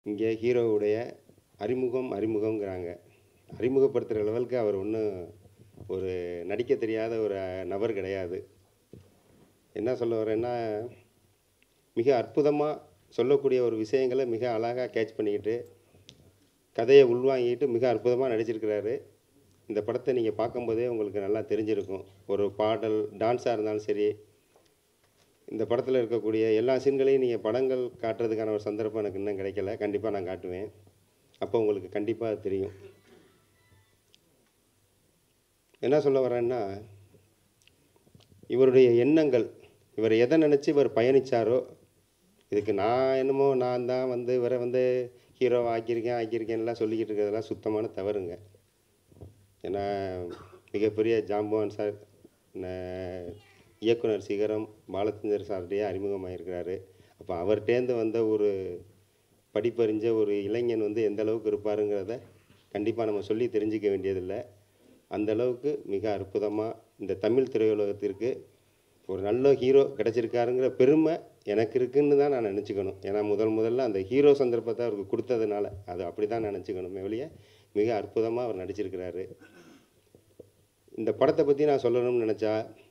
இங்கே ஹீரோவுடைய அறிமுகம் அறிமுகங்கிறாங்க அறிமுகப்படுத்துகிற லெவலுக்கு அவர் ஒன்றும் ஒரு நடிக்க தெரியாத ஒரு நபர் கிடையாது என்ன சொல்ல வரேன்னா மிக அற்புதமாக சொல்லக்கூடிய ஒரு விஷயங்களை மிக அழகாக கேட்ச் பண்ணிக்கிட்டு கதையை உள்வாங்கிட்டு மிக அற்புதமாக நடிச்சிருக்கிறாரு இந்த படத்தை நீங்கள் பார்க்கும்போதே உங்களுக்கு நல்லா தெரிஞ்சிருக்கும் ஒரு பாடல் டான்ஸாக இருந்தாலும் சரி இந்த படத்தில் இருக்கக்கூடிய எல்லா சீன்களையும் நீங்கள் படங்கள் காட்டுறதுக்கான ஒரு சந்தர்ப்பம் எனக்கு இன்னும் கிடைக்கல கண்டிப்பாக நான் காட்டுவேன் அப்போ உங்களுக்கு கண்டிப்பாக அது தெரியும் என்ன சொல்ல வரேன்னா இவருடைய எண்ணங்கள் இவர் எதை நினச்சி இவர் பயணித்தாரோ இதுக்கு நான் என்னமோ நான் தான் வந்து இவரை வந்து ஹீரோவை ஆக்கியிருக்கேன் ஆக்கியிருக்கேன்லாம் சொல்லிக்கிட்டு இருக்கிறதெல்லாம் சுத்தமான தவறுங்க ஏன்னா மிகப்பெரிய ஜாம்பவான் சார் ந- இயக்குனர் சிகரம் பாலச்சந்தர் சார்கிட்டயே அறிமுகமாயிருக்கிறாரு அப்போ அவர்கிட்டேருந்து வந்த ஒரு படிப்பறிஞ்ச ஒரு இளைஞன் வந்து எந்த அளவுக்கு இருப்பாருங்கிறத கண்டிப்பாக நம்ம சொல்லி தெரிஞ்சிக்க வேண்டியதில்லை அந்த அளவுக்கு மிக அற்புதமாக இந்த தமிழ் திரையுலகத்திற்கு ஒரு நல்ல ஹீரோ கிடச்சிருக்காருங்கிற பெருமை எனக்கு இருக்குன்னு தான் நான் நினச்சிக்கணும் ஏன்னா முதல் முதல்ல அந்த ஹீரோ சந்தர்ப்பத்தை அவருக்கு கொடுத்ததுனால அது அப்படி தான் நினச்சிக்கணுமே வெளியே மிக அற்புதமாக அவர் நடிச்சிருக்கிறாரு இந்த படத்தை பற்றி நான் சொல்லணும்னு நினச்சா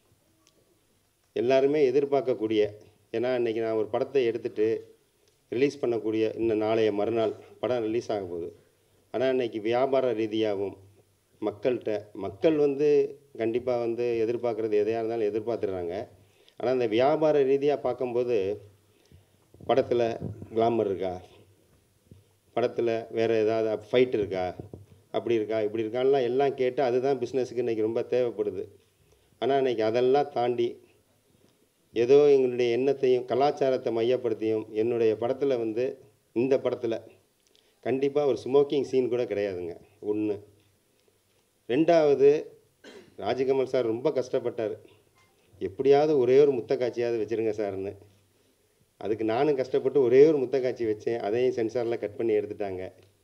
எல்லாருமே எதிர்பார்க்கக்கூடிய ஏன்னா இன்றைக்கி நான் ஒரு படத்தை எடுத்துட்டு ரிலீஸ் பண்ணக்கூடிய இன்னும் நாளைய மறுநாள் படம் ரிலீஸ் ஆக போகுது ஆனால் இன்னைக்கு வியாபார ரீதியாகவும் மக்கள்கிட்ட மக்கள் வந்து கண்டிப்பாக வந்து எதிர்பார்க்குறது எதையாக இருந்தாலும் எதிர்பார்த்துடுறாங்க ஆனால் அந்த வியாபார ரீதியாக பார்க்கும்போது படத்தில் கிளாமர் இருக்கா படத்தில் வேறு ஏதாவது ஃபைட் இருக்கா அப்படி இருக்கா இப்படி இருக்கான்லாம் எல்லாம் கேட்டு அதுதான் பிஸ்னஸுக்கு இன்றைக்கி ரொம்ப தேவைப்படுது ஆனால் இன்றைக்கி அதெல்லாம் தாண்டி ஏதோ எங்களுடைய எண்ணத்தையும் கலாச்சாரத்தை மையப்படுத்தியும் என்னுடைய படத்தில் வந்து இந்த படத்தில் கண்டிப்பாக ஒரு ஸ்மோக்கிங் சீன் கூட கிடையாதுங்க ஒன்று ரெண்டாவது ராஜகமல் சார் ரொம்ப கஷ்டப்பட்டார் எப்படியாவது ஒரே ஒரு முத்த காட்சியாவது வச்சுருங்க சார்னு அதுக்கு நானும் கஷ்டப்பட்டு ஒரே ஒரு முத்த காட்சி வச்சேன் அதையும் சென்சாரில் கட் பண்ணி எடுத்துட்டாங்க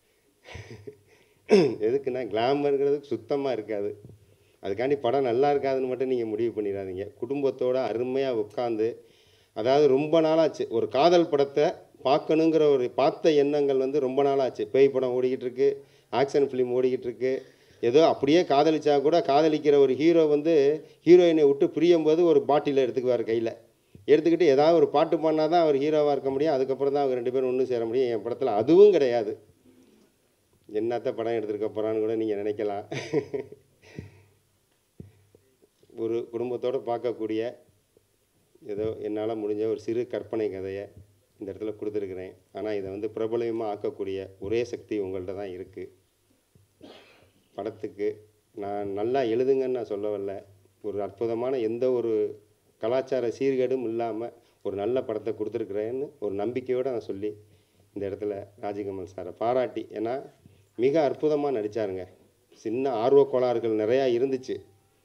எதுக்குன்னா கிளாமருங்கிறது சுத்தமாக இருக்காது அதுக்காண்டி படம் நல்லா இருக்காதுன்னு மட்டும் நீங்கள் முடிவு பண்ணிடாதீங்க குடும்பத்தோட அருமையாக உட்காந்து அதாவது ரொம்ப நாளாச்சு ஒரு காதல் படத்தை பார்க்கணுங்கிற ஒரு பார்த்த எண்ணங்கள் வந்து ரொம்ப நாளாச்சு பேய் படம் ஓடிக்கிட்டு இருக்கு ஆக்ஷன் ஃபிலிம் ஓடிக்கிட்டு இருக்கு ஏதோ அப்படியே காதலிச்சா கூட காதலிக்கிற ஒரு ஹீரோ வந்து ஹீரோயினை விட்டு பிரியும் போது ஒரு பாட்டில் எடுத்துக்குவார் கையில் எடுத்துக்கிட்டு ஏதாவது ஒரு பாட்டு பாடினா தான் அவர் ஹீரோவாக இருக்க முடியும் அதுக்கப்புறம் தான் அவங்க ரெண்டு பேரும் ஒன்று சேர முடியும் என் படத்தில் அதுவும் கிடையாது என்னத்த படம் எடுத்திருக்க போகிறான்னு கூட நீங்கள் நினைக்கலாம் ஒரு குடும்பத்தோடு பார்க்கக்கூடிய ஏதோ என்னால் முடிஞ்ச ஒரு சிறு கற்பனை கதையை இந்த இடத்துல கொடுத்துருக்குறேன் ஆனால் இதை வந்து பிரபலமாக ஆக்கக்கூடிய ஒரே சக்தி உங்கள்கிட்ட தான் இருக்குது படத்துக்கு நான் நல்லா எழுதுங்கன்னு நான் சொல்ல வரல ஒரு அற்புதமான எந்த ஒரு கலாச்சார சீர்கேடும் இல்லாமல் ஒரு நல்ல படத்தை கொடுத்துருக்குறேன்னு ஒரு நம்பிக்கையோடு நான் சொல்லி இந்த இடத்துல ராஜகமல் சாரை பாராட்டி ஏன்னா மிக அற்புதமாக நடித்தாருங்க சின்ன ஆர்வக் கோளாறுகள் நிறையா இருந்துச்சு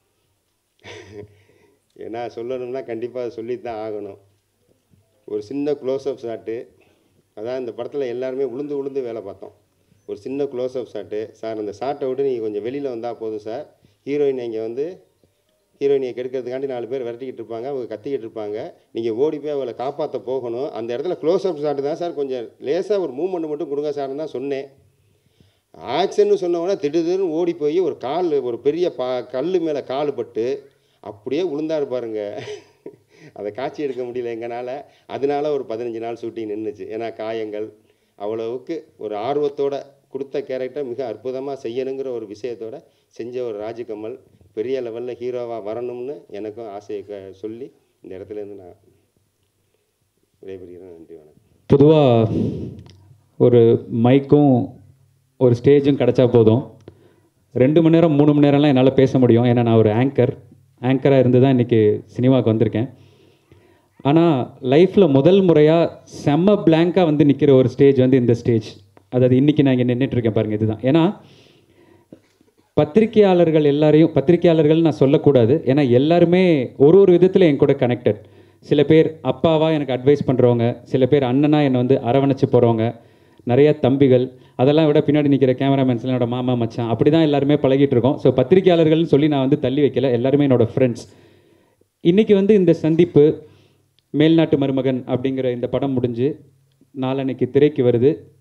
ஏன்னா சொல்லணும்னா கண்டிப்பாக சொல்லித்தான் ஆகணும் ஒரு சின்ன க்ளோஸ்அப் ஷாட்டு அதான் இந்த படத்தில் எல்லாருமே உளுந்து உளுந்து வேலை பார்த்தோம் ஒரு சின்ன க்ளோஸ்அப் ஷாட்டு சார் அந்த ஷாட்டை விட்டு நீங்கள் கொஞ்சம் வெளியில் வந்தால் போதும் சார் ஹீரோயின் இங்கே வந்து ஹீரோயினியை கெடுக்கிறதுக்காண்டி நாலு பேர் விரட்டிக்கிட்டு இருப்பாங்க அவங்க கத்திக்கிட்டு இருப்பாங்க நீங்கள் ஓடி போய் அவளை காப்பாற்ற போகணும் அந்த இடத்துல க்ளோஸ்அப் ஷாட்டு தான் சார் கொஞ்சம் லேசாக ஒரு மூமெண்ட் மட்டும் கொடுங்க சார்னு தான் சொன்னேன் ஆக்ஷன்னு சொன்னவொடனே திடீர்னு ஓடி போய் ஒரு கால் ஒரு பெரிய பா கல் மேலே கால் பட்டு அப்படியே உளுந்தாரு பாருங்க அதை காட்சி எடுக்க முடியல எங்களால் அதனால ஒரு பதினஞ்சு நாள் ஷூட்டிங் நின்றுச்சு ஏன்னா காயங்கள் அவ்வளவுக்கு ஒரு ஆர்வத்தோட கொடுத்த கேரக்டர் மிக அற்புதமாக செய்யணுங்கிற ஒரு விஷயத்தோட செஞ்ச ஒரு ராஜகமல் பெரிய லெவலில் ஹீரோவாக வரணும்னு எனக்கும் ஆசையை க- சொல்லி இந்த இடத்துல இருந்து நான் விடைபெறுகிறேன் நன்றி வணக்கம் பொதுவாக ஒரு மைக்கும் ஒரு ஸ்டேஜும் கிடச்சா போதும் ரெண்டு மணி நேரம் மூணு மணி நேரம்லாம் என்னால் பேச முடியும் ஏன்னா நான் ஒரு ஆங்கர் ஆங்கராக இருந்து தான் இன்றைக்கி சினிமாவுக்கு வந்திருக்கேன் ஆனால் லைஃப்பில் முதல் முறையாக செம்ம பிளாங்காக வந்து நிற்கிற ஒரு ஸ்டேஜ் வந்து இந்த ஸ்டேஜ் அதாவது இன்றைக்கி நான் இங்கே நின்றுட்டுருக்கேன் பாருங்கள் இதுதான் ஏன்னா பத்திரிகையாளர்கள் எல்லாரையும் பத்திரிகையாளர்கள் நான் சொல்லக்கூடாது ஏன்னா எல்லாருமே ஒரு ஒரு விதத்தில் என் கூட கனெக்டட் சில பேர் அப்பாவா எனக்கு அட்வைஸ் பண்ணுறவங்க சில பேர் அண்ணனா என்னை வந்து அரவணைச்சு போகிறவங்க நிறைய தம்பிகள் அதெல்லாம் விட பின்னாடி நிற்கிற கேமராமேன்ஸ் என்னோட மாமா மச்சான் அப்படி தான் எல்லாருமே பழகிட்டு இருக்கோம் ஸோ பத்திரிகையாளர்கள்னு சொல்லி நான் வந்து தள்ளி வைக்கல எல்லாருமே என்னோட ஃப்ரெண்ட்ஸ் இன்றைக்கி வந்து இந்த சந்திப்பு மேல்நாட்டு மருமகன் அப்படிங்கிற இந்த படம் முடிஞ்சு நாளன்னைக்கு திரைக்கு வருது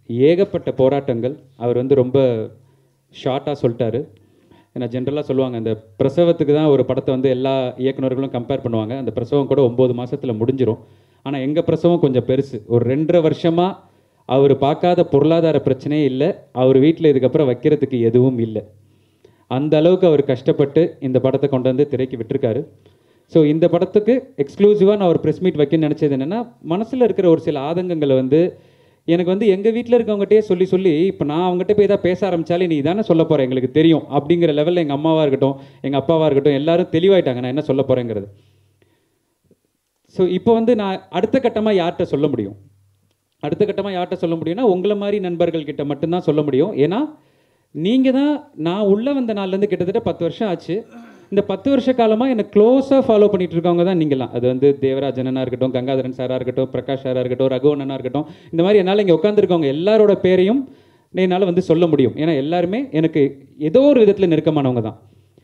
ஏகப்பட்ட போராட்டங்கள் அவர் வந்து ரொம்ப ஷார்ட்டாக சொல்லிட்டாரு ஏன்னா ஜென்ரலாக சொல்லுவாங்க அந்த பிரசவத்துக்கு தான் ஒரு படத்தை வந்து எல்லா இயக்குனர்களும் கம்பேர் பண்ணுவாங்க அந்த பிரசவம் கூட ஒம்பது மாசத்துல முடிஞ்சிரும் ஆனால் எங்கள் பிரசவம் கொஞ்சம் பெருசு ஒரு ரெண்டரை வருஷமாக அவர் பார்க்காத பொருளாதார பிரச்சனையே இல்லை அவர் வீட்டில் இதுக்கப்புறம் வைக்கிறதுக்கு எதுவும் இல்லை அந்த அளவுக்கு அவர் கஷ்டப்பட்டு இந்த படத்தை கொண்டு வந்து திரைக்கு விட்டிருக்காரு ஸோ இந்த படத்துக்கு எக்ஸ்க்ளூசிவாக நான் ஒரு ப்ரெஸ் மீட் வைக்கணும்னு நினச்சது என்னென்னா மனசில் இருக்கிற ஒரு சில ஆதங்கங்களை வந்து எனக்கு வந்து எங்கள் வீட்டில் இருக்கவங்ககிட்டயே சொல்லி சொல்லி இப்போ நான் அவங்ககிட்ட போய் ஏதாவது பேச ஆரம்பிச்சாலே நீ தானே சொல்ல போகிற எங்களுக்கு தெரியும் அப்படிங்கிற லெவலில் எங்கள் அம்மாவாக இருக்கட்டும் எங்கள் அப்பாவாக இருக்கட்டும் எல்லாரும் தெளிவாயிட்டாங்க நான் என்ன சொல்ல போகிறேங்கிறது ஸோ இப்போ வந்து நான் அடுத்த கட்டமாக யார்கிட்ட சொல்ல முடியும் அடுத்த கட்டமாக யார்கிட்ட சொல்ல முடியும்னா உங்களை மாதிரி நண்பர்கள் கிட்ட மட்டும்தான் சொல்ல முடியும் ஏன்னா நீங்கள் தான் நான் உள்ளே வந்த நாள்லேருந்து கிட்டத்தட்ட பத்து வருஷம் ஆச்சு இந்த பத்து வருஷ காலமாக என்னை க்ளோஸாக ஃபாலோ பண்ணிட்டு இருக்கவங்க தான் நீங்களாம் அது வந்து தேவராஜ் அண்ணனா இருக்கட்டும் கங்காதரன் சாராக இருக்கட்டும் பிரகாஷ் சாராக இருக்கட்டும் ரகுவண்ணனா இருக்கட்டும் இந்த மாதிரி என்னால் இங்கே உட்காந்துருக்கவங்க எல்லாரோட பேரையும் என்னால் வந்து சொல்ல முடியும் ஏன்னா எல்லாருமே எனக்கு ஏதோ ஒரு விதத்தில் நெருக்கமானவங்க தான்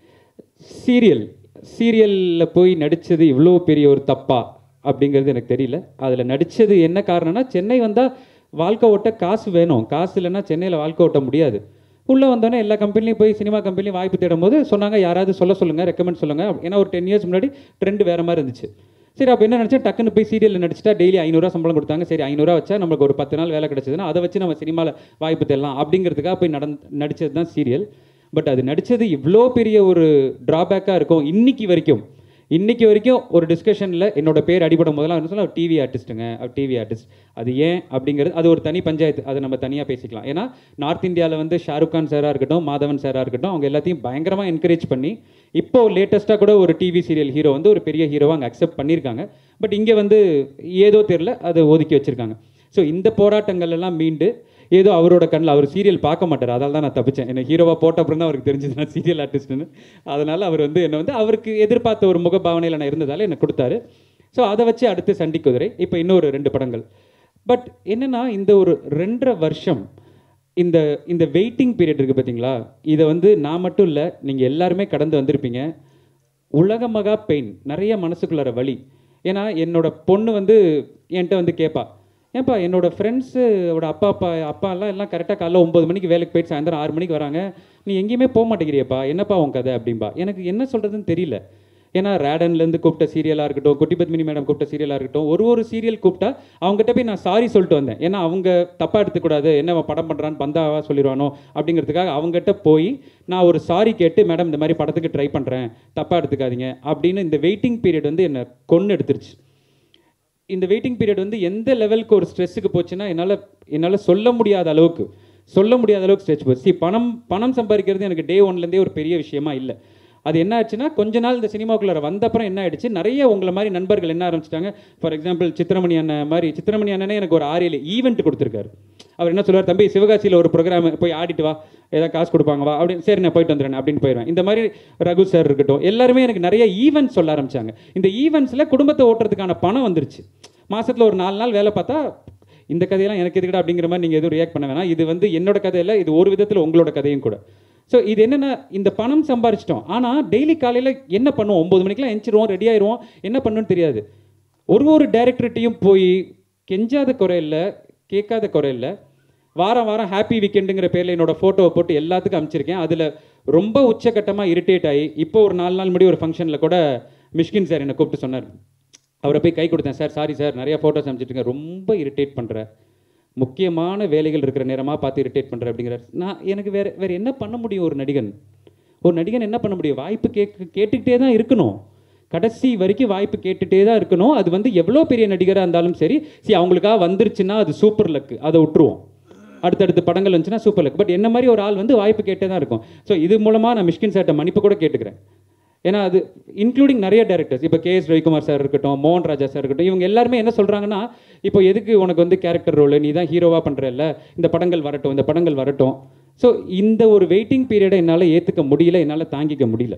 சீரியல் சீரியலில் போய் நடித்தது இவ்வளோ பெரிய ஒரு தப்பா அப்படிங்கிறது எனக்கு தெரியல அதில் நடித்தது என்ன காரணம்னா சென்னை வந்தால் வாழ்க்கை ஓட்ட காசு வேணும் காசு இல்லைன்னா சென்னையில் வாழ்க்கை ஓட்ட முடியாது உள்ளே வந்தோடனே எல்லா கம்பெனிலையும் போய் சினிமா கம்பெனிலையும் வாய்ப்பு தேடும் போது சொன்னாங்க யாராவது சொல்ல சொல்லுங்கள் ரெக்கமெண்ட் சொல்லுங்கள் ஏன்னா ஒரு டென் இயர்ஸ் முன்னாடி ட்ரெண்ட் வேறு மாதிரி இருந்துச்சு சரி அப்போ என்ன நினச்சேன் டக்குன்னு போய் சீரியலில் நடிச்சிட்டா டெய்லி ஐநூறுரூவா சம்பளம் கொடுத்தாங்க சரி ஐநூறுரூவா வச்சா நமக்கு ஒரு பத்து நாள் வேலை கிடச்சதுன்னா அதை வச்சு நம்ம சினிமாவில் வாய்ப்பு தேடலாம் அப்படிங்கிறதுக்காக போய் நடந் நடித்தது தான் சீரியல் பட் அது நடித்தது இவ்வளோ பெரிய ஒரு ட்ராபேக்காக இருக்கும் இன்னைக்கு வரைக்கும் இன்னைக்கு வரைக்கும் ஒரு டிஸ்கஷனில் என்னோட பேர் அடிபடும் போதெல்லாம் என்ன சொல்ல டிவி ஆர்டிஸ்ட்டுங்க டிவி ஆர்டிஸ்ட் அது ஏன் அப்படிங்கிறது அது ஒரு தனி பஞ்சாயத்து அதை நம்ம தனியாக பேசிக்கலாம் ஏன்னா நார்த் இந்தியாவில் வந்து ஷாருக் கான் சாராக இருக்கட்டும் மாதவன் சாராக இருக்கட்டும் அவங்க எல்லாத்தையும் பயங்கரமாக என்கரேஜ் பண்ணி இப்போ லேட்டஸ்ட்டாக கூட ஒரு டிவி சீரியல் ஹீரோ வந்து ஒரு பெரிய ஹீரோவாக அங்கே அக்செப்ட் பண்ணியிருக்காங்க பட் இங்கே வந்து ஏதோ தெரில அதை ஒதுக்கி வச்சுருக்காங்க ஸோ இந்த போராட்டங்கள் எல்லாம் மீண்டு ஏதோ அவரோட கண்ணில் அவர் சீரியல் பார்க்க மாட்டார் அதால் தான் நான் தப்பிச்சேன் என்ன ஹீரோவாக போட்ட அப்புறம் தான் அவருக்கு தெரிஞ்சது நான் சீரியல் ஆர்டிஸ்ட்னு அதனால் அவர் வந்து என்னை வந்து அவருக்கு எதிர்பார்த்த ஒரு முகபாவனையில் நான் இருந்ததால் எனக்கு கொடுத்தாரு ஸோ அதை வச்சு அடுத்து சண்டி குதிரை இப்போ இன்னொரு ரெண்டு படங்கள் பட் என்னென்னா இந்த ஒரு ரெண்டரை வருஷம் இந்த இந்த வெயிட்டிங் பீரியட் இருக்குது பார்த்தீங்களா இதை வந்து நான் மட்டும் இல்லை நீங்கள் எல்லாருமே கடந்து வந்திருப்பீங்க உலகமகா பெயின் நிறைய மனசுக்குள்ளார வலி ஏன்னா என்னோட பொண்ணு வந்து என்கிட்ட வந்து கேட்பா ஏன்பா என்னோட ஃப்ரெண்ட்ஸோட அப்பா அப்பா அப்பாலாம் எல்லாம் கரெக்டாக காலைல ஒம்பது மணிக்கு வேலைக்கு போயிட்டு சாயந்தரம் ஆறு மணிக்கு வராங்க நீ எங்கேயுமே போக மாட்டேங்கிறியப்பா என்னப்பா உன் கதை அப்படின்பா எனக்கு என்ன சொல்கிறதுன்னு தெரியல ஏன்னா ரேடன்லேருந்து கூப்பிட்ட சீரியலாக இருக்கட்டும் குட்டி பத்மினி மேடம் கூப்பிட்ட சீரியலாக இருக்கட்டும் ஒரு ஒரு சீரியல் கூப்பிட்டா அவங்ககிட்ட போய் நான் சாரி சொல்லிட்டு வந்தேன் ஏன்னா அவங்க தப்பாக எடுத்துக்கூடாது என்ன அவன் படம் பண்ணுறான்னு பந்தாவா சொல்லிடுவானோ அப்படிங்கிறதுக்காக அவங்ககிட்ட போய் நான் ஒரு சாரி கேட்டு மேடம் இந்த மாதிரி படத்துக்கு ட்ரை பண்ணுறேன் தப்பாக எடுத்துக்காதீங்க அப்படின்னு இந்த வெயிட்டிங் பீரியட் வந்து என்னை கொன்று எடுத்துருச்சு இந்த வெயிட்டிங் பீரியட் வந்து எந்த லெவலுக்கு ஒரு ஸ்ட்ரெஸ்ஸுக்கு போச்சுன்னா என்னால் என்னால் சொல்ல முடியாத அளவுக்கு சொல்ல முடியாத அளவுக்கு ஸ்ட்ரெச் போச்சு See, பணம் பணம் சம்பாதிக்கிறது எனக்கு டே ஒன்லேருந்தே ஒரு பெரிய விஷயமா இல்லை அது என்ன ஆச்சுன்னா கொஞ்ச நாள் இந்த சினிமாக்குள்ளார வந்த அப்புறம் என்ன ஆயிடுச்சு நிறைய உங்களை மாதிரி நண்பர்கள் என்ன ஆரம்பிச்சிட்டாங்க ஃபார் எக்ஸாம்பிள் சித்திரமணி அண்ணன் மாதிரி சித்திரமணி அண்ணனே எனக்கு ஒரு ஆறு ஏழு ஈவெண்ட் கொடுத்துருக்காரு அவர் என்ன சொல்லுவார் தம்பி சிவகாசியில் ஒரு ப்ரோக்ராம் போய் ஆடிட்டு வா ஏதாவது காசு கொடுப்பாங்க வா அப்படின்னு சரி நான் போயிட்டு வந்துடுறேன் அப்படின்னு போயிடுவேன் இந்த மாதிரி ரகு சார் இருக்கட்டும் எல்லாருமே எனக்கு நிறைய ஈவெண்ட்ஸ் சொல்ல ஆரம்பிச்சாங்க இந்த ஈவெண்ட்ஸில் குடும்பத்தை ஓட்டுறதுக்கான பணம் வந்துருச்சு மாசத்துல ஒரு நாலு நாள் வேலை பார்த்தா இந்த கதையெல்லாம் எனக்கு எதுக்குடா அப்படிங்கிற மாதிரி நீங்கள் எதுவும் ரியாக்ட் பண்ண வேணாம் இது வந்து என்னோட கதை இல்லை இது ஒரு விதத்தில் உங்களோட கதையும் கூட ஸோ இது என்னென்ன இந்த பணம் சம்பாரிச்சிட்டோம் ஆனால் டெய்லி காலையில் என்ன பண்ணுவோம் ஒம்பது மணிக்கெலாம் எந்திரிடுவோம் ரெடி ஆயிடுவோம் என்ன பண்ணணும்னு தெரியாது ஒரு ஒரு டைரக்டர்கிட்டையும் போய் கெஞ்சாத குறை இல்லை கேட்காத குறை இல்லை வாரம் வாரம் ஹாப்பி வீக்கெண்டுங்கிற பேரில் என்னோட ஃபோட்டோவை போட்டு எல்லாத்துக்கும் அனுப்பிச்சிருக்கேன் அதில் ரொம்ப உச்சக்கட்டமாக இரிட்டேட் ஆகி இப்போ ஒரு நாலு நாள் முன்னாடி ஒரு ஃபங்க்ஷனில் கூட மிஷ்கின் சார் என்னை கூப்பிட்டு சொன்னார் அவரை போய் கை கொடுத்தேன் சார் சாரி சார் நிறைய ஃபோட்டோஸ் அனுப்பிச்சிட்டுருக்கேன் ரொம்ப இரிட்டேட் பண்ணுற முக்கியமான வேலைகள் இருக்கிற நேரமாக பார்த்து இரிட்டேட் பண்ணுற அப்படிங்கிறார் நான் எனக்கு வேறு வேறு என்ன பண்ண முடியும் ஒரு நடிகன் ஒரு நடிகன் என்ன பண்ண முடியும் வாய்ப்பு கேட்க கேட்டுக்கிட்டே தான் இருக்கணும் கடைசி வரைக்கும் வாய்ப்பு கேட்டுகிட்டே தான் இருக்கணும் அது வந்து எவ்வளோ பெரிய நடிகராக இருந்தாலும் சரி சரி அவங்களுக்காக வந்துருச்சுன்னா அது சூப்பர் லக்கு அதை விட்டுருவோம் அடுத்தடுத்த படங்கள் வந்துச்சுன்னா சூப்பர் லக் பட் என்ன மாதிரி ஒரு ஆள் வந்து வாய்ப்பு கேட்டே தான் இருக்கும் ஸோ இது மூலமாக நான் மிஷ்கின் சார்ட்ட மன்னிப்பு கூட கேட்டுக்கிறேன் ஏன்னா அது இன்க்ளூடிங் நிறைய டேரக்டர்ஸ் இப்போ கே எஸ் ரவிக்குமார் சார் இருக்கட்டும் மோகன் ராஜா சார் இருக்கட்டும் இவங்க எல்லாருமே என்ன சொல்கிறாங்கன்னா இப்போ எதுக்கு உனக்கு வந்து கேரக்டர் ரோல் நீ தான் ஹீரோவாக பண்ணுறல்ல இந்த படங்கள் வரட்டும் இந்த படங்கள் வரட்டும் ஸோ இந்த ஒரு வெயிட்டிங் பீரியடை என்னால் ஏற்றுக்க முடியல என்னால் தாங்கிக்க முடியல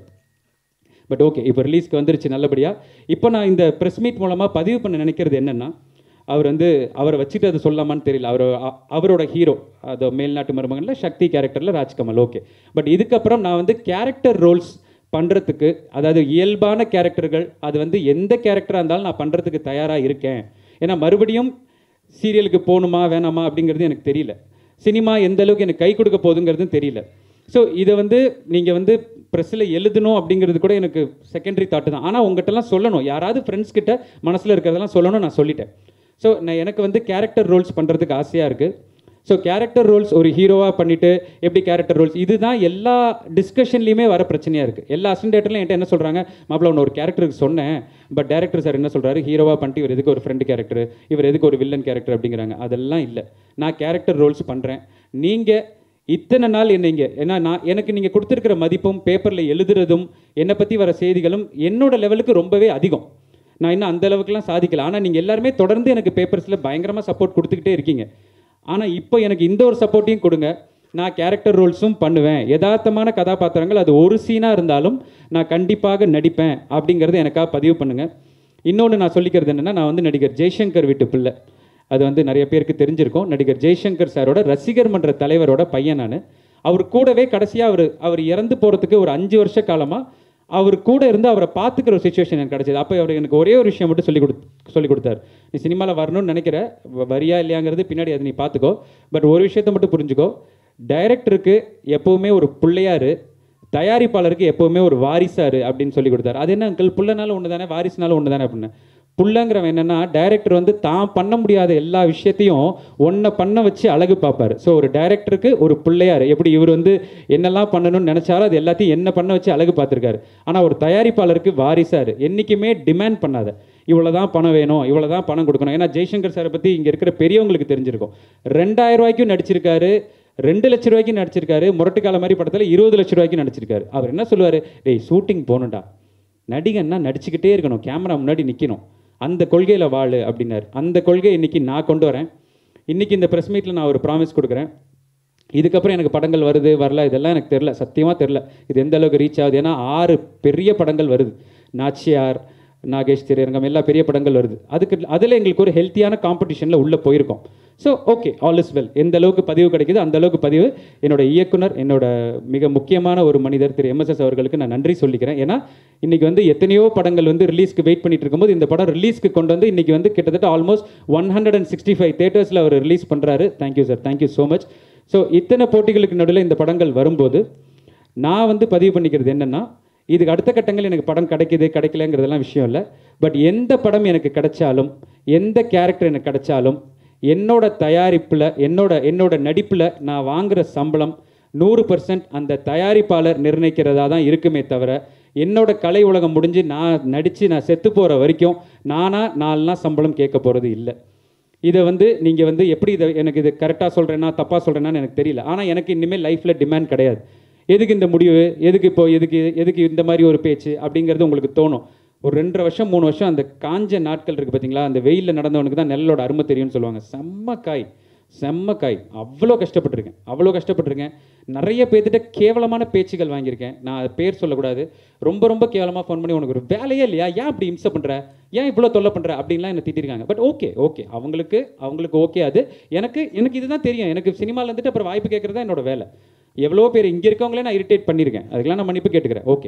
பட் ஓகே இப்போ ரிலீஸ்க்கு வந்துருச்சு நல்லபடியாக இப்போ நான் இந்த ப்ரெஸ் மீட் மூலமாக பதிவு பண்ண நினைக்கிறது என்னென்னா அவர் வந்து அவரை வச்சுட்டு அது சொல்லாமான்னு தெரியல அவர் அ- அவரோட ஹீரோ அது மேல்நாட்டு மருமகனில் சக்தி கேரக்டரில் ராஜ்கமல் ஓகே பட் இதுக்கப்புறம் நான் வந்து கேரக்டர் ரோல்ஸ் பண்ணுறதுக்கு அதாவது இயல்பான கேரக்டர்கள் அது வந்து எந்த கேரக்டராக இருந்தாலும் நான் பண்ணுறதுக்கு தயாராக இருக்கேன் ஏன்னா மறுபடியும் சீரியலுக்கு போகணுமா வேணாமா அப்படிங்கிறது எனக்கு தெரியல சினிமா எந்த அளவுக்கு எனக்கு கை கொடுக்க போகுதுங்கிறதும் தெரியல ஸோ இதை வந்து நீங்கள் வந்து ப்ரெஸ்ஸில் எழுதணும் அப்படிங்கிறது கூட எனக்கு செகண்டரி தாட்டு தான் ஆனால் உங்கள்கிட்டலாம் சொல்லணும் யாராவது ஃப்ரெண்ட்ஸ் கிட்ட மனசில் இருக்கிறதெல்லாம் சொல்லணும் நான் சொல்லிட்டேன் ஸோ நான் எனக்கு வந்து கேரக்டர் ரோல்ஸ் பண்ணுறதுக்கு ஆசையாக இருக்குது ஸோ கேரக்டர் ரோல்ஸ் ஒரு ஹீரோவாக பண்ணிவிட்டு எப்படி கேரக்டர் ரோல்ஸ் இதுதான் எல்லா டிஸ்கஷன்லையுமே வர பிரச்சனையாக இருக்குது எல்லா அசன்டேட்டர்லையும் என்கிட்ட என்ன சொல்கிறாங்க மாப்பிள்ள ஒன்று ஒரு கேரக்டருக்கு சொன்னேன் பட் டேரக்டர் சார் என்ன சொல்கிறாரு ஹீரோவாக பண்ணிட்டு இவர் எதுக்கு ஒரு ஃப்ரெண்டு கேரக்டர் இவர் எதுக்கு ஒரு வில்லன் கேரக்டர் அப்படிங்கிறாங்க அதெல்லாம் இல்லை நான் கேரக்டர் ரோல்ஸ் பண்ணுறேன் நீங்கள் இத்தனை நாள் என்ன இங்கே ஏன்னா நான் எனக்கு நீங்கள் கொடுத்துருக்கிற மதிப்பும் பேப்பரில் எழுதுறதும் என்னை பற்றி வர செய்திகளும் என்னோட லெவலுக்கு ரொம்பவே அதிகம் நான் இன்னும் அந்த அளவுக்குலாம் சாதிக்கல ஆனால் நீங்கள் எல்லாருமே தொடர்ந்து எனக்கு பேப்பர்ஸில் பயங்கரமாக சப்போர்ட் கொடுத்துக்கிட்டே இருக்கீங்க ஆனால் இப்போ எனக்கு இந்த ஒரு சப்போர்ட்டையும் கொடுங்க நான் கேரக்டர் ரோல்ஸும் பண்ணுவேன் யதார்த்தமான கதாபாத்திரங்கள் அது ஒரு சீனாக இருந்தாலும் நான் கண்டிப்பாக நடிப்பேன் அப்படிங்கிறத எனக்காக பதிவு பண்ணுங்கள் இன்னொன்று நான் சொல்லிக்கிறது என்னென்னா நான் வந்து நடிகர் ஜெய்சங்கர் வீட்டு பிள்ளை அது வந்து நிறைய பேருக்கு தெரிஞ்சிருக்கும் நடிகர் ஜெய்சங்கர் சாரோட ரசிகர் மன்ற தலைவரோட பையன் நான் அவர் கூடவே கடைசியாக அவர் அவர் இறந்து போகிறதுக்கு ஒரு அஞ்சு வருஷ காலமாக அவர் கூட இருந்து அவரை பார்த்துக்கிற ஒரு சுச்சுவேஷன் எனக்கு கிடச்சிது அப்போ அவர் எனக்கு ஒரே ஒரு விஷயம் மட்டும் சொல்லி கொடு சொல்லி கொடுத்தாரு நீ சினிமாவில் வரணும்னு நினைக்கிற வ- வரியா இல்லையாங்கிறது பின்னாடி அதை நீ பார்த்துக்கோ பட் ஒரு விஷயத்தை மட்டும் புரிஞ்சுக்கோ டைரக்டருக்கு எப்போவுமே ஒரு பிள்ளையாரு தயாரிப்பாளருக்கு எப்போவுமே ஒரு வாரிசாரு அப்படின்னு சொல்லி கொடுத்தாரு அது என்ன அங்கிள் புள்ளனாலும் ஒன்று தானே வாரிசுனாலும் ஒன்று தானே அப்படின்னு புள்ளங்கிறவன் என்னன்னா டைரக்டர் வந்து தான் பண்ண முடியாத எல்லா விஷயத்தையும் ஒன்றை பண்ண வச்சு அழகு பார்ப்பாரு ஸோ ஒரு டைரக்டருக்கு ஒரு பிள்ளையார் எப்படி இவர் வந்து என்னெல்லாம் பண்ணணும்னு நினைச்சாரோ அது எல்லாத்தையும் என்ன பண்ண வச்சு அழகு பார்த்துருக்காரு ஆனால் ஒரு தயாரிப்பாளருக்கு வாரிசாரு என்றைக்குமே டிமாண்ட் பண்ணாத இவ்வளோ தான் பணம் வேணும் இவ்வளோ தான் பணம் கொடுக்கணும் ஏன்னா ஜெய்சங்கர் சாரை பற்றி இங்கே இருக்கிற பெரியவங்களுக்கு தெரிஞ்சிருக்கும் ரெண்டாயிரம் ரூபாய்க்கும் நடிச்சிருக்காரு ரெண்டு லட்ச ரூபாய்க்கு நடிச்சிருக்காரு முரட்டுக்கால மாதிரி படத்தில் இருபது லட்ச ரூபாய்க்கு நடிச்சிருக்காரு அவர் என்ன சொல்லுவார் டேய் ஷூட்டிங் போகணும்டா நடிகன்னா நடிச்சுக்கிட்டே இருக்கணும் கேமரா முன்னாடி நிற்கணும் அந்த கொள்கையில் வாழு அப்படின்னாரு அந்த கொள்கை இன்னைக்கு நான் கொண்டு வரேன் இன்னைக்கு இந்த ப்ரெஸ் மீட்டில் நான் ஒரு ப்ராமிஸ் கொடுக்குறேன் இதுக்கப்புறம் எனக்கு படங்கள் வருது வரல இதெல்லாம் எனக்கு தெரில சத்தியமாக தெரில இது எந்த அளவுக்கு ரீச் ஆகுது ஏன்னா ஆறு பெரிய படங்கள் வருது நாச்சியார் நாகேஷ் திரையரங்கம் எல்லா பெரிய படங்கள் வருது அதுக்கு அதில் எங்களுக்கு ஒரு ஹெல்த்தியான காம்படிஷனில் உள்ளே போயிருக்கோம் so okay all is well எந்த அளவுக்கு பதிவு கிடைக்குது அந்த அளவுக்கு பதிவு என்னோட இயக்குனர் என்னோட மிக முக்கியமான ஒரு மனிதர் திரு எம்எஸ்எஸ் அவர்களுக்கு நான் நன்றி சொல்லிக்கிறேன் ஏன்னா இன்னைக்கு வந்து எத்தனையோ படங்கள் வந்து ரிலீஸ்க்கு வெயிட் பண்ணிட்டு இருக்கும்போது இந்த படம் ரிலீஸ்க்கு கொண்டு வந்து இன்னைக்கு வந்து கிட்டத்தட்ட almost one hundred and sixty five தேட்டர்ஸில் அவர் ரிலீஸ் பண்ணுறாரு thank you sir thank you so much so இத்தனை போட்டிகளுக்கு நடுவில் இந்த படங்கள் வரும்போது நான் வந்து பதிவு பண்ணிக்கிறது என்னென்னா இதுக்கு அடுத்த கட்டங்கள் எனக்கு படம் கிடைக்குது கிடைக்கலங்கிறதெல்லாம் விஷயம் இல்லை பட் எந்த படம் எனக்கு கிடைச்சாலும் எந்த கேரக்டர் எனக்கு கிடைச்சாலும் என்னோட தயாரிப்பில் என்னோட என்னோட நடிப்பில் நான் வாங்குற சம்பளம் நூறு பர்சன்ட் அந்த தயாரிப்பாளர் நிர்ணயிக்கிறதா தான் இருக்குமே தவிர என்னோட கலை உலகம் முடிஞ்சு நான் நடித்து நான் செத்து போகிற வரைக்கும் நானாக நாலுனா சம்பளம் கேட்க போகிறது இல்லை இதை வந்து நீங்கள் வந்து எப்படி இதை எனக்கு இது கரெக்டாக சொல்கிறேன்னா தப்பாக சொல்கிறேன்னான்னு எனக்கு தெரியல ஆனால் எனக்கு இனிமேல் லைஃப்பில் டிமாண்ட் கிடையாது எதுக்கு இந்த முடிவு எதுக்கு இப்போ எதுக்கு எதுக்கு இந்த மாதிரி ஒரு பேச்சு அப்படிங்கிறது உங்களுக்கு தோணும் ஒரு ரெண்டரை வருஷம் மூணு வருஷம் அந்த காஞ்ச நாட்கள் இருக்குது பார்த்தீங்களா அந்த வெயிலில் நடந்தவனுக்கு தான் நெல்லோட அருமை தெரியும்னு சொல்லுவாங்க செம்ம காய் செம்ம காய் அவ்வளோ கஷ்டப்பட்டிருக்கேன் அவ்வளோ கஷ்டப்பட்டிருக்கேன் நிறைய பேர்த்திட்ட கேவலமான பேச்சுகள் வாங்கியிருக்கேன் நான் அது பேர் சொல்லக்கூடாது ரொம்ப ரொம்ப கேவலமாக ஃபோன் பண்ணி உனக்கு ஒரு வேலையே இல்லையா ஏன் இப்படி இம்சை பண்ணுற ஏன் இவ்வளோ தொல்லை பண்ணுற அப்படின்லாம் என்னை திட்டிருக்காங்க பட் ஓகே ஓகே அவங்களுக்கு அவங்களுக்கு ஓகே அது எனக்கு எனக்கு இதுதான் தெரியும் எனக்கு சினிமாவில் இருந்துட்டு அப்புறம் வாய்ப்பு கேட்குறது தான் என்னோட வேலை எவ்வளோ பேர் இங்கே இருக்கவங்களே நான் இரிட்டேட் பண்ணியிருக்கேன் அதுக்கெல்லாம் நான் மன்னிப்பு கேட்டுக்கிறேன் ஓகே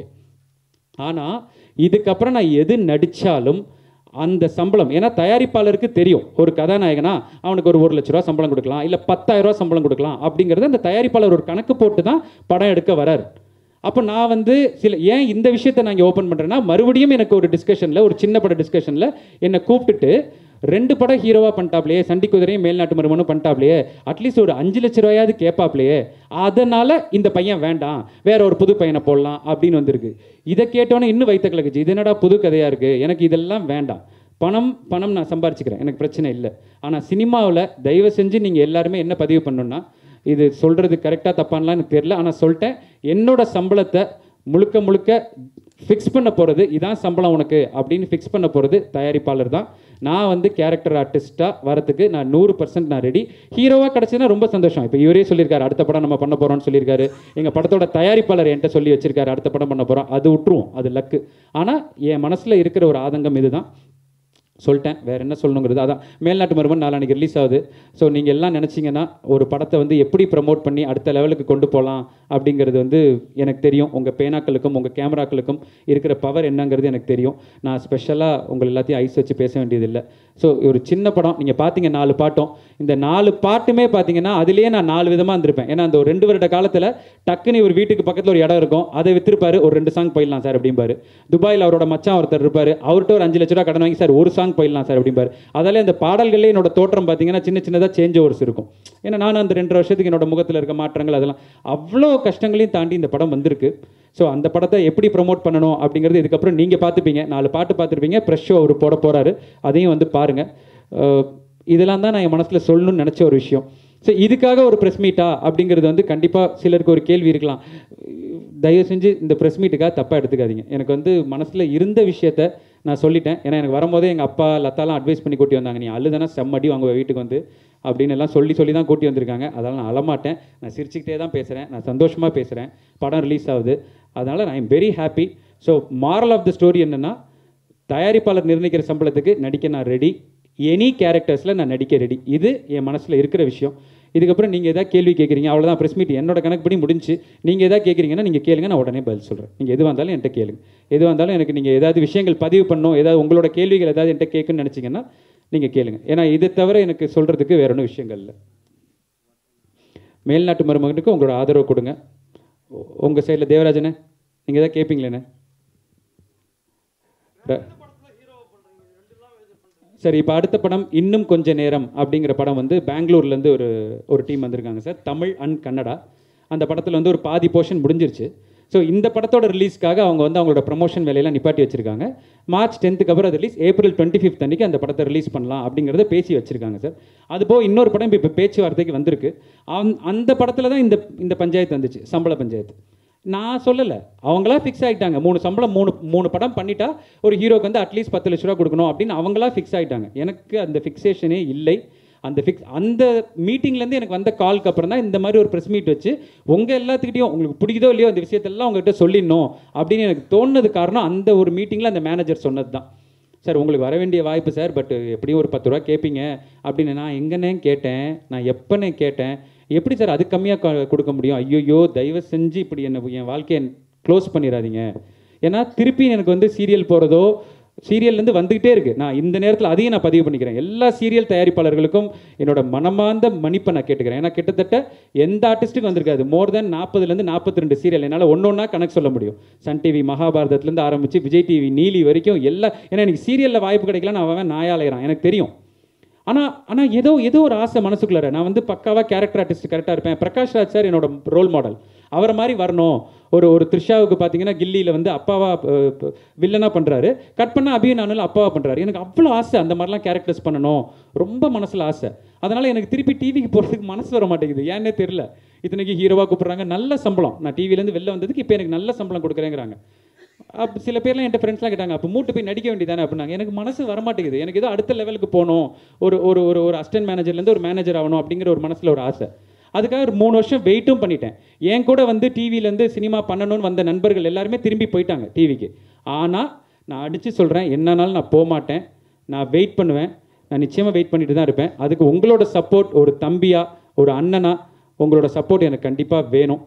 ஆனால் இதுக்கப்புறம் நான் எது நடித்தாலும் அந்த சம்பளம் ஏன்னா தயாரிப்பாளருக்கு தெரியும் ஒரு கதாநாயகனா அவனுக்கு ஒரு ஒரு லட்ச ரூபா சம்பளம் கொடுக்கலாம் இல்லை பத்தாயிரம் ரூபா சம்பளம் கொடுக்கலாம் அப்படிங்கிறது அந்த தயாரிப்பாளர் ஒரு கணக்கு போட்டு தான் படம் எடுக்க வரார் அப்போ நான் வந்து சில ஏன் இந்த விஷயத்தை நான் இங்கே ஓப்பன் பண்ணுறேன்னா மறுபடியும் எனக்கு ஒரு டிஸ்கஷனில் ஒரு சின்ன பட டிஸ்கஷனில் என்னை கூப்பிட்டுட்டு ரெண்டு படம் ஹீரோவாக பண்ணிட்டாப்லையே சண்டி குதிரையும் மேல்நாட்டு மருமனும் பண்ணிட்டாப்லையே அட்லீஸ்ட் ஒரு அஞ்சு லட்ச ரூபாயாவது கேட்பாப்லையே அதனால் இந்த பையன் வேண்டாம் வேற ஒரு புது பையனை போடலாம் அப்படின்னு வந்திருக்கு இதை கேட்டோன்னே இன்னும் வைத்த கலக்குச்சு இது என்னடா புது கதையாக இருக்குது எனக்கு இதெல்லாம் வேண்டாம் பணம் பணம் நான் சம்பாரிச்சுக்கிறேன் எனக்கு பிரச்சனை இல்லை ஆனால் சினிமாவில் தயவு செஞ்சு நீங்கள் எல்லாருமே என்ன பதிவு பண்ணணும்னா இது சொல்கிறது கரெக்டாக தப்பான்லாம் எனக்கு தெரியல ஆனால் சொல்லிட்டேன் என்னோட சம்பளத்தை முழுக்க முழுக்க ஃபிக்ஸ் பண்ண போகிறது இதான் சம்பளம் உனக்கு அப்படின்னு ஃபிக்ஸ் பண்ண போகிறது தயாரிப்பாளர் தான் நான் வந்து கேரக்டர் ஆர்டிஸ்ட்டாக வரதுக்கு நான் நூறு பர்சன்ட் நான் ரெடி ஹீரோவாக கிடச்சுன்னா ரொம்ப சந்தோஷம் இப்போ இவரே சொல்லியிருக்காரு அடுத்த படம் நம்ம பண்ண போகிறோம்னு சொல்லியிருக்காரு எங்கள் படத்தோட தயாரிப்பாளர் என்கிட்ட சொல்லி வச்சிருக்காரு அடுத்த படம் பண்ண போகிறோம் அது விட்டுருவோம் அது லக்கு ஆனால் என் மனசில் இருக்கிற ஒரு ஆதங்கம் இதுதான் சொல்லிட்டேன் வேறு என்ன சொல்லணுங்கிறது அதான் மேல்நாட்டு மருமன் நாளானிக்கு ரிலீஸ் ஆகுது ஸோ நீங்கள் எல்லாம் நினச்சிங்கன்னா ஒரு படத்தை வந்து எப்படி ப்ரமோட் பண்ணி அடுத்த லெவலுக்கு கொண்டு போகலாம் அப்படிங்கிறது வந்து எனக்கு தெரியும் உங்கள் பேனாக்களுக்கும் உங்கள் கேமராக்களுக்கும் இருக்கிற பவர் என்னங்கிறது எனக்கு தெரியும் நான் ஸ்பெஷலாக உங்கள் எல்லாத்தையும் ஐஸ் வச்சு பேச வேண்டியதில்லை ஸோ ஒரு சின்ன படம் நீங்கள் பார்த்தீங்க நாலு பாட்டும் இந்த நாலு பாட்டுமே பார்த்தீங்கன்னா அதுலேயே நான் நாலு விதமாக இருந்திருப்பேன் ஏன்னா அந்த ஒரு ரெண்டு வருட காலத்தில் டக்குன்னு ஒரு வீட்டுக்கு பக்கத்தில் ஒரு இடம் இருக்கும் அதை வித்திருப்பாரு ஒரு ரெண்டு சாங் போயிடலாம் சார் அப்படிம்பாரு துபாயில் அவரோட மச்சான் ஒருத்தர் இருப்பார் அவர்கிட்ட ஒரு அஞ்சு லட்ச ரூபா கடன் வாங்கி சார் ஒரு சாங் போயிடலாம் சார் அப்படிம்பாரு அதாலே அந்த பாடல்களே என்னோட தோற்றம் பார்த்தீங்கன்னா சின்ன சின்னதாக சேஞ்ச் ஓவர்ஸ் இருக்கும் ஏன்னா நான் அந்த ரெண்டு வருஷத்துக்கு என்னோட முகத்தில் இருக்க மாற்றங்கள் அதெல்லாம் அவ்வளோ கஷ்டங்களையும் தாண்டி இந்த படம் வந்திருக்கு ஸோ அந்த படத்தை எப்படி ப்ரோமோட் பண்ணணும் அப்படிங்கிறது இதுக்கப்புறம் நீங்கள் பார்த்துப்பீங்க நாலு பாட்டு பார்த்துருப்பீங்க ப்ரெஷ் ஷோ அவர் போட போகிறாரு அதையும் வந்து பாருங்கள் இதெல்லாம் தான் நான் என் மனசில் சொல்லணும்னு நினச்ச ஒரு விஷயம் ஸோ இதுக்காக ஒரு ப்ரெஸ் மீட்டா அப்படிங்கிறது வந்து கண்டிப்பாக சிலருக்கு ஒரு கேள்வி இருக்கலாம் தயவு செஞ்சு இந்த ப்ரெஸ் மீட்டுக்காக தப்பாக எடுத்துக்காதீங்க எனக்கு வந்து மனசில் இருந்த விஷயத்த நான் சொல்லிட்டேன் ஏன்னா எனக்கு வரும்போதே எங்கள் அப்பா லத்தாலாம் அட்வைஸ் பண்ணி கூட்டி வந்தாங்க நீ அழுதானா செம்மடி வாங்குவ வீட்டுக்கு வந்து அப்படின்னு எல்லாம் சொல்லி சொல்லி தான் கூட்டி வந்திருக்காங்க அதெல்லாம் நான் அழமாட்டேன் நான் சிரிச்சுக்கிட்டே தான் பேசுகிறேன் நான் சந்தோஷமாக பேசுகிறேன் படம் ரிலீஸ் ஆகுது அதனால் நான் am very happy so moral of the story என்னென்னா தயாரிப்பாளர் நிர்ணயிக்கிற சம்பளத்துக்கு நடிக்க நான் ரெடி எனி கேரக்டர்ஸில் நான் நடிக்க ரெடி இது என் மனசில் இருக்கிற விஷயம் இதுக்கப்புறம் நீங்கள் எதாவது கேள்வி கேட்குறீங்க அவ்வளோதான் ப்ரெஸ் மீட் என்னோட கணக்குப்படி முடிஞ்சு நீங்கள் எதாவது கேட்குறீங்கன்னா நீங்கள் கேளுங்க நான் உடனே பதில் சொல்கிறேன் நீங்கள் எதுவாக இருந்தாலும் என்கிட்ட கேளுங்க எதுவாக இருந்தாலும் எனக்கு நீங்கள் ஏதாவது விஷயங்கள் பதிவு பண்ணணும் ஏதாவது உங்களோட கேள்விகள் ஏதாவது என்கிட்ட கேட்குன்னு நினச்சிங்கன்னா நீங்கள் கேளுங்க ஏன்னா இது தவிர எனக்கு சொல்கிறதுக்கு வேற ஒன்றும் விஷயங்கள் இல்லை மேல்நாட்டு மருமகனுக்கு உங்களோட ஆதரவு கொடுங்க உங்கள் சைடில் தேவராஜனே நீங்கள் எதாவது கேட்பீங்களேண்ணே ர- சரி இப்போ அடுத்த படம் இன்னும் கொஞ்ச நேரம் அப்படிங்கிற படம் வந்து பெங்களூர்லேருந்து ஒரு ஒரு டீம் வந்திருக்காங்க சார் தமிழ் அண்ட் கன்னடா அந்த படத்தில் வந்து ஒரு பாதி போர்ஷன் முடிஞ்சிருச்சு ஸோ இந்த படத்தோட ரிலீஸ்க்காக அவங்க வந்து அவங்களோட ப்ரமோஷன் வேலையெல்லாம் நிப்பாட்டி வச்சிருக்காங்க மார்ச் டென்த்துக்கு அப்புறம் ரிலீஸ் ஏப்ரல் டுவெண்ட்டி ஃபிஃப்த் அன்றைக்கி அந்த படத்தை ரிலீஸ் பண்ணலாம் அப்படிங்கிறத பேசி வச்சிருக்காங்க சார் அது போக இன்னொரு படம் இப்போ பேச்சுவார்த்தைக்கு வந்திருக்கு அந்த- அந்த படத்தில் தான் இந்த இந்த பஞ்சாயத்து வந்துச்சு சம்பள பஞ்சாயத்து நான் சொல்லலை அவங்களா ஃபிக்ஸ் ஆகிட்டாங்க மூணு சம்பளம் மூணு மூணு படம் பண்ணிட்டா ஒரு ஹீரோக்கு வந்து அட்லீஸ்ட் பத்து லட்ச ரூபா கொடுக்கணும் அப்படின்னு அவங்களா ஃபிக்ஸ் ஆகிட்டாங்க எனக்கு அந்த ஃபிக்ஸேஷனே இல்லை அந்த ஃபிக்ஸ் அந்த மீட்டிங்லேருந்து எனக்கு வந்த கால்க்கு அப்புறம் தான் இந்த மாதிரி ஒரு ப்ரெஸ் மீட் வச்சு உங்கள் எல்லாத்துக்கிட்டையும் உங்களுக்கு பிடிக்குதோ இல்லையோ அந்த விஷயத்தெல்லாம் உங்ககிட்ட சொல்லிடணும் அப்படின்னு எனக்கு தோணுனது காரணம் அந்த ஒரு மீட்டிங்கில் அந்த மேனேஜர் சொன்னது தான் சார் உங்களுக்கு வர வேண்டிய வாய்ப்பு சார் பட் எப்படியும் ஒரு பத்து ரூபா கேட்பீங்க அப்படின்னு நான் எங்கன்னே கேட்டேன் நான் எப்போனே கேட்டேன் எப்படி சார் அது கம்மியாக கொடுக்க முடியும் ஐயோ தயவு செஞ்சு இப்படி என்ன என் வாழ்க்கையை க்ளோஸ் பண்ணிடாதீங்க ஏன்னா திருப்பி எனக்கு வந்து சீரியல் போகிறதோ சீரியல்லேருந்து வந்துக்கிட்டே இருக்குது நான் இந்த நேரத்தில் அதையும் நான் பதிவு பண்ணிக்கிறேன் எல்லா சீரியல் தயாரிப்பாளர்களுக்கும் என்னோட மனமார்ந்த மன்னிப்பை நான் கேட்டுக்கிறேன் ஏன்னா கிட்டத்தட்ட எந்த ஆர்டிஸ்ட்டுக்கும் வந்திருக்காது மோர் தென் நாற்பதுலேருந்து நாற்பத்தி ரெண்டு சீரியல் என்னால் ஒன்று ஒன்றா கணக்கு சொல்ல முடியும் சன் டிவி மகாபாரதத்துலேருந்து ஆரம்பித்து விஜய் டிவி நீலி வரைக்கும் எல்லா ஏன்னா எனக்கு சீரியலில் வாய்ப்பு கிடைக்கலன்னு அவன் நாயாலையிறான் எனக்கு தெரியும் ஆனால் ஆனால் ஏதோ ஏதோ ஒரு ஆசை மனசுக்குள்ளார நான் வந்து பக்காவாக கேரக்டர் ஆர்டிஸ்ட் கரெக்டாக இருப்பேன் பிரகாஷ் ராஜ் சார் என்னோட ரோல் மாடல் அவரை மாதிரி வரணும் ஒரு ஒரு த்ரிஷாவுக்கு பார்த்தீங்கன்னா கில்லியில் வந்து அப்பாவா வில்லனாக பண்ணுறாரு கட் பண்ண அபியும் நானும் அப்பாவா பண்ணுறாரு எனக்கு அவ்வளோ ஆசை அந்த மாதிரிலாம் கேரக்டர்ஸ் பண்ணணும் ரொம்ப மனசில் ஆசை அதனால் எனக்கு திருப்பி டிவிக்கு போகிறதுக்கு மனசு வர மாட்டேங்குது ஏன்னே தெரில இத்தனைக்கு ஹீரோவாக கூப்பிட்றாங்க நல்ல சம்பளம் நான் டிவிலேருந்து வெளில வந்ததுக்கு இப்போ எனக்கு நல்ல சம்பளம் கொடுக்குறேங்கிறாங்க அப்போ சில பேர்லாம் என்கிட்ட ஃப்ரெண்ட்ஸ்லாம் கேட்டாங்க அப்போ மூட்டு போய் நடிக்க வேண்டியதானே அப்படின்னாங்க எனக்கு மனசு வரமாட்டேங்குது எனக்கு ஏதோ அடுத்த லெவலுக்கு போகணும் ஒரு ஒரு ஒரு ஒரு அசிஸ்டன்ட் மேனேஜர்லேருந்து ஒரு மேனேஜர் ஆகணும் அப்படிங்கிற ஒரு மனசில் ஒரு ஆசை அதுக்காக ஒரு மூணு வருஷம் வெயிட்டும் பண்ணிட்டேன் என் கூட வந்து டிவிலேருந்து சினிமா பண்ணணும்னு வந்த நண்பர்கள் எல்லாருமே திரும்பி போயிட்டாங்க டிவிக்கு ஆனால் நான் அடித்து சொல்கிறேன் என்னன்னாலும் நான் போக மாட்டேன் நான் வெயிட் பண்ணுவேன் நான் நிச்சயமாக வெயிட் பண்ணிட்டு தான் இருப்பேன் அதுக்கு உங்களோட சப்போர்ட் ஒரு தம்பியா ஒரு அண்ணனா உங்களோட சப்போர்ட் எனக்கு கண்டிப்பாக வேணும்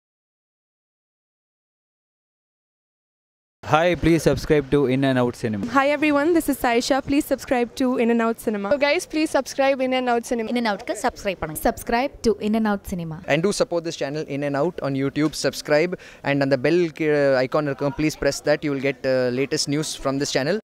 Hi, please subscribe to In and Out Cinema. Hi everyone, this is Saisha. Please subscribe to In and Out Cinema. So guys, please subscribe In and Out Cinema. In and அவுட்க்கு subscribe பண்ணுங்க subscribe to in and out cinema and do support this channel in and out on youtube subscribe and on the bell uh, icon uh, please press that you will get uh, latest news from this channel